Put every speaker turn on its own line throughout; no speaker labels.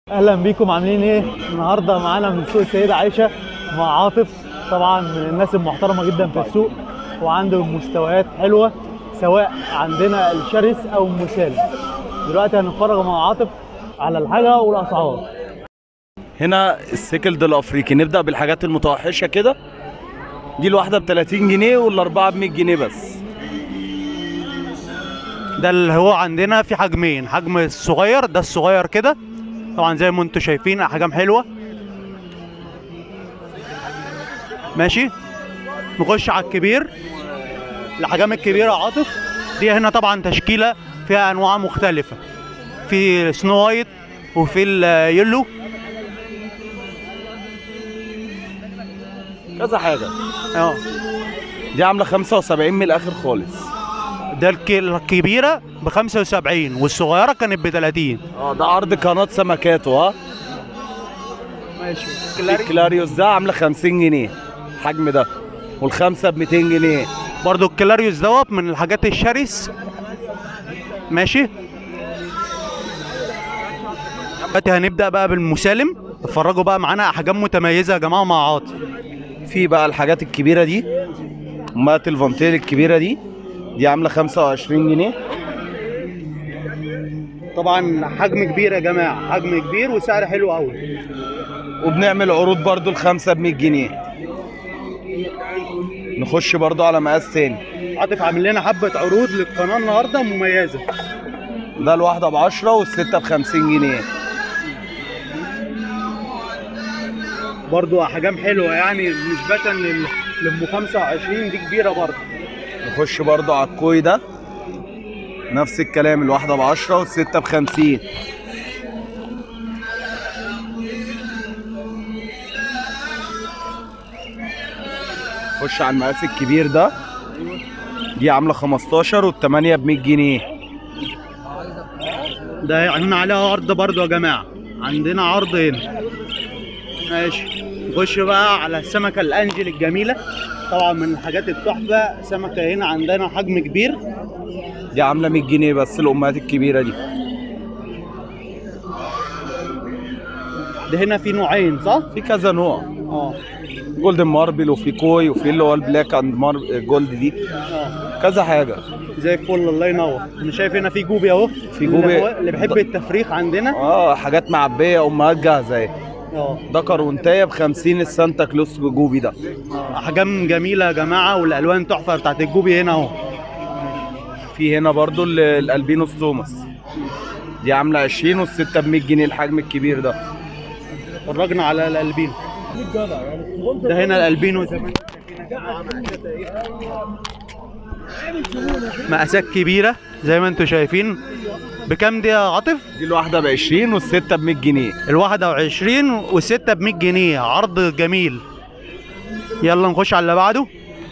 اهلا بيكم عاملين ايه النهارده معانا من سوق السيده عائشه مع عاطف طبعا من الناس المحترمه جدا في السوق وعنده مستويات حلوه سواء عندنا الشرس او المسالم دلوقتي هنتفرج مع عاطف على الحاجه والاسعار
هنا السيكلد الافريقي نبدا بالحاجات المتوحشه كده دي الواحده ب 30 جنيه والاربعه ب 100 جنيه بس
ده اللي هو عندنا في حجمين حجم الصغير ده الصغير كده طبعا زي ما انتم شايفين احجام حلوه ماشي نخش على الكبير الاحجام الكبيره يا عاطف دي هنا طبعا تشكيله فيها انواع مختلفه في سنو وايت وفي اليلو
كذا حاجه
اه
دي عامله 75 من الاخر خالص
ده الك- الكبيره ب 75 والصغيره كانت ب 30
اه ده عرض قناه سمكاته ها
ماشي
في كلاريوس ده عامله 50 جنيه الحجم ده والخمسه ب 200 جنيه
برضو الكلاريوس دوت من الحاجات الشرس ماشي دلوقتي هنبدأ بقى بالمسالم اتفرجوا بقى معانا احجام متميزة يا جماعة مع عاطف
في بقى الحاجات الكبيره دي امهات الفانتيل الكبيره دي دي عامله 25 جنيه
طبعا حجم كبير يا جماعة حجم كبير وسعر حلو قوي
وبنعمل عروض برضو الخمسه ب 100 جنيه نخش برضو على مقاس تاني
عاطف عامل لنا حبة عروض للقناة النهاردة مميزة
ده الواحده ب 10 والسته ب 50 جنيه
برضو احجام حلوة يعني نسبة لل لأم 25 دي كبيرة برضو
نخش برضو على الكوي ده نفس الكلام الواحده ب 10 والسته ب 50 خش على المقاس الكبير ده دي عامله 15 والثمانيه ب 100 جنيه
ده عندنا عليها عرض برضو يا جماعة عندنا عرض هنا ماشي نخش بقى على السمكة الأنجل الجميلة طبعا من الحاجات التحفة سمكة هنا عندنا حجم كبير
دي عامله 100 جنيه بس الامهات الكبيره دي
ده هنا في نوعين صح؟
في كذا نوع
اه
جولدن ماربل وفي كوي وفي اللي هو البلاك اند مار جولد دي
اه
كذا حاجه
زي الفل الله ينور انا شايف هنا في جوبي اهو
في جوبي.
اللي, هو اللي بيحب التفريخ عندنا
اه حاجات معبيه امهات جاهزه اهي
اه
ده كرونتايه ب 50 السانتا كلوس جوبي ده
آه، احجام جميله يا جماعه والالوان تحفه بتاعت الجوبي هنا اهو
في هنا برضو ال- الالبينوس توماس دي عامله 20 والسته ب 100 جنيه الحجم الكبير ده
اتفرجنا على الالبينو ده هنا الالبينو زي ما انتم شايفين يا جماعة، مقاسات اهي. مقاسات كبيره زي ما انتم شايفين بكام دي يا عاطف؟
دي الواحده ب 20 والسته ب 100 جنيه
الواحدة وعشرين والستة بمية جنيه عرض جميل يلا نخش على اللي بعده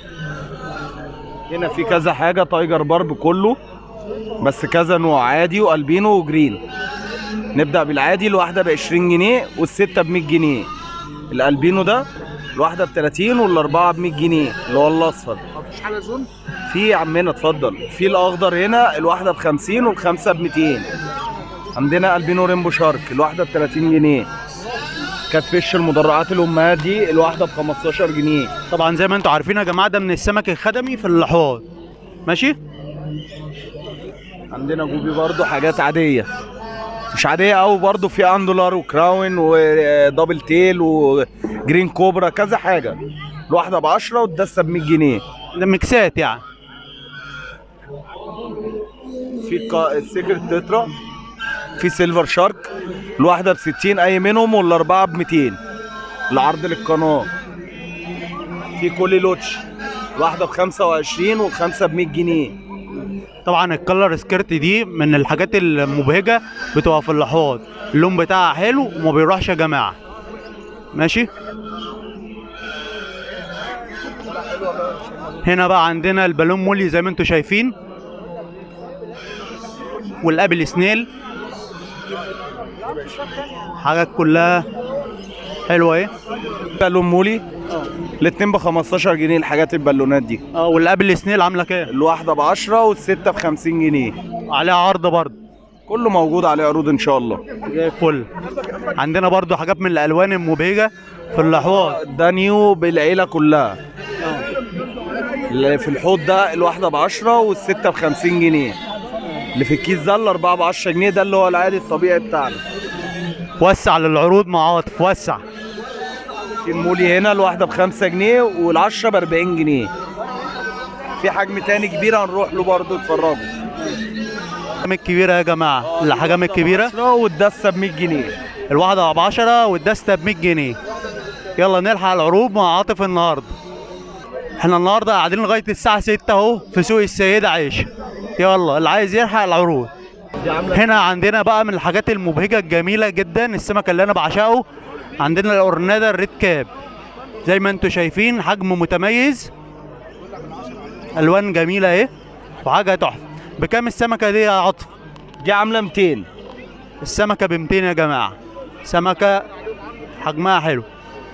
هنا في كذا حاجه تايجر بارب كله بس كذا نوع عادي والبينو وجرين نبدا بالعادي الواحده ب 20 جنيه والسته ب 100 جنيه الالبينو ده الواحده ب 30 والاربعه ب 100 جنيه اللي هو الاصفر في يا عمنا اتفضل في الاخضر هنا الواحده ب 50 والخمسه ب 200 عندنا البينو ريمبو شارك الواحده ب 30 جنيه كاتفيش المدرعات الامهات دي الواحده ب 15 جنيه
طبعا زي ما انتم عارفين يا جماعة ده من السمك الخدمي في اللحوظ ماشي
عندنا جوبي برضو حاجات عادية مش عادية أوي برضو في أندولار وكراون ودبل تيل وجرين كوبرا كذا حاجة الواحدة ب 10 والدسة ب 100 جنيه
ده ميكسات يعني
في الكا- السيكرت تترا في سيلفر شارك الواحدة ب 60 أي منهم والأربعة ب 200 العرض للقناة في كولي لوتش الواحدة ب 25 والخمسة ب 100 جنيه
طبعا الكلر سكيرت دي من الحاجات المبهجة بتبقى في اللحوظ اللون بتاعها حلو وما بيروحش يا جماعة ماشي هنا بقى عندنا البالون مولي زي ما انتم شايفين والابل سنيل حاجات كلها حلوه ايه
بالون مولي الاتنين ب 15 جنيه الحاجات البالونات دي
اه والابل سنيل عامله كام
الواحدة ب 10 والستة ب 50 جنيه
عليها عرض برضه
كله موجود عليه عروض ان شاء الله
زي الفل عندنا برضو حاجات من الالوان المبهجه في الاحواض
ده نيو بالعيله كلها اللي في الحوض ده الواحده ب 10 والسته ب 50 جنيه اللي في الكيس ده الاربعه ب 10 جنيه ده اللي هو العادي الطبيعي بتاعنا
وسع للعروض مع عاطف وسع
في المولي هنا الواحده ب 5 جنيه والعشرة ب 40 جنيه في حجم تاني كبير هنروح له برضه اتفرجوا
الحجم الكبيره يا جماعه الحجم الكبيره
10 والدسه ب 100 جنيه
الواحده ب 10 والدسته ب 100 جنيه يلا نلحق العروض مع عاطف النهارده احنا النهارده قاعدين لغايه الساعه 6 اهو في سوق السيده عائشه يلا اللي عايز يلحق العروض
دي عامله
هنا عندنا بقى من الحاجات المبهجه الجميله جدا السمكه اللي انا بعشقه عندنا الاورنادا الريد كاب زي ما انتم شايفين حجم متميز الوان جميله اهي وحاجه تحفه بكام السمكه دي يا عطف
دي عامله 200
السمكه ب 200 يا جماعه سمكه حجمها حلو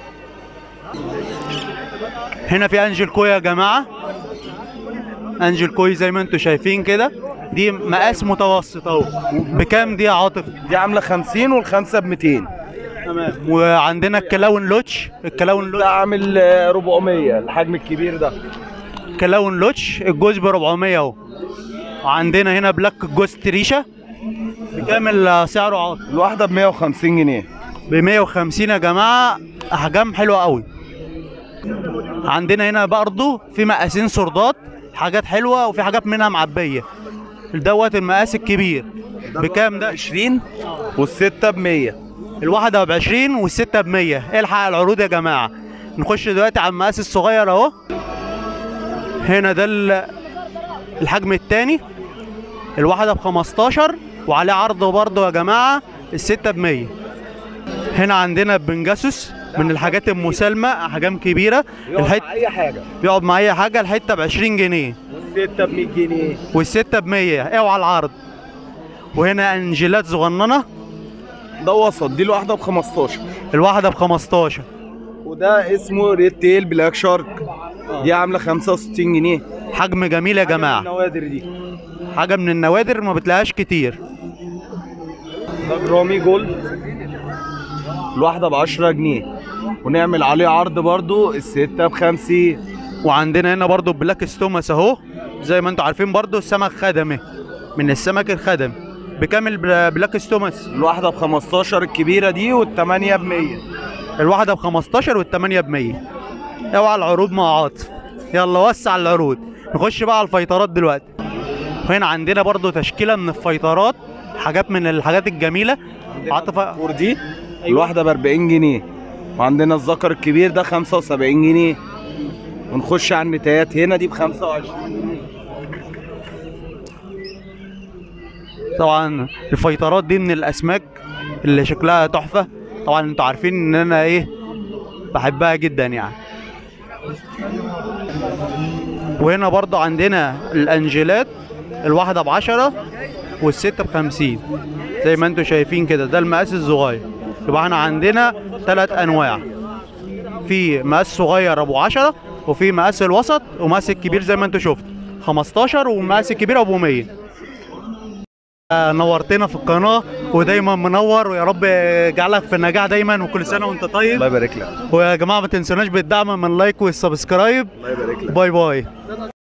هنا في انجل كوي يا جماعه انجل كوي زي ما انتم شايفين كده دي مقاس متوسط اهو بكام دي يا عاطف
دي عامله 50 والخمسه ب 200
تمام وعندنا الكلاون لوتش الكلاون لوتش
ده عامل آه، 400 الحجم الكبير ده
كلاون لوتش الجوز ب 400 اهو وعندنا هنا بلاك جوز تريشه بكام ال- سعره عاطف
الواحده ب 150 جنيه
ب 150 يا جماعه احجام حلوه قوي عندنا هنا برضو في مقاسين سردات حاجات حلوه وفي حاجات منها معبيه دوت المقاس الكبير بكام ده
20 والسته ب 100
الواحده ب 20 والسته ب 100 الحق العروض يا جماعه نخش دلوقتي على المقاس الصغير اهو هنا ده ال- الحجم الثاني الواحده ب 15 وعليه عرض برضه يا جماعه السته ب 100 هنا عندنا بنجاسوس من الحاجات المسالمه احجام كبيره الحته
اي حاجه
بيقعد مع اي حاجه الحته ب 20 جنيه
والسته ب 100 جنيه
والسته ب 100 اوعى العرض وهنا انجيلات صغننه
ده وسط دي الواحده ب 15
الواحده ب 15
وده اسمه ريد تيل بلاك شارك دي عامله 65 جنيه
حجم جميل يا جماعه
النوادر دي
حاجه من النوادر ما بتلاقيهاش كتير
ده جرامي جولد الواحده ب 10 جنيه ونعمل عليه عرض برضو السته ب 50
وعندنا هنا برضو بلاك ستوماس اهو زي ما انتم عارفين برضو السمك خدمي من السمك الخدم بكام البلاك ستوماس
الواحده ب 15 الكبيره دي والثمانيه ب 100
الواحده ب 15 والثمانيه ب 100 اوعى العروض مع عاطف يلا وسع العروض نخش بقى على الفيطرات دلوقتي هنا عندنا برضو تشكيله من الفيطرات حاجات من الحاجات الجميله عاطف
الفور دي الواحده ب 40 جنيه وعندنا الذكر الكبير ده 75 جنيه ونخش على النتايات هنا دي ب 25
طبعا الفيطرات دي من الاسماك اللي شكلها تحفه طبعا انتوا عارفين ان انا ايه بحبها جدا يعني وهنا برضو عندنا الانجيلات الواحده بعشرة والستة بخمسين زي ما انتوا شايفين كده ده المقاس الصغير يبقى احنا عندنا ثلاث انواع في مقاس صغير ابو عشرة وفي مقاس الوسط ومقاس الكبير زي ما انتوا شفتوا 15 والمقاس الكبير ابو 100 نورتنا في القناه ودايما منور ويا رب يجعلك في النجاح دايما وكل سنه وانت طيب
الله يبارك لك
ويا جماعه ما تنسوناش بالدعم من اللايك والسبسكرايب
الله يبارك لك
باي باي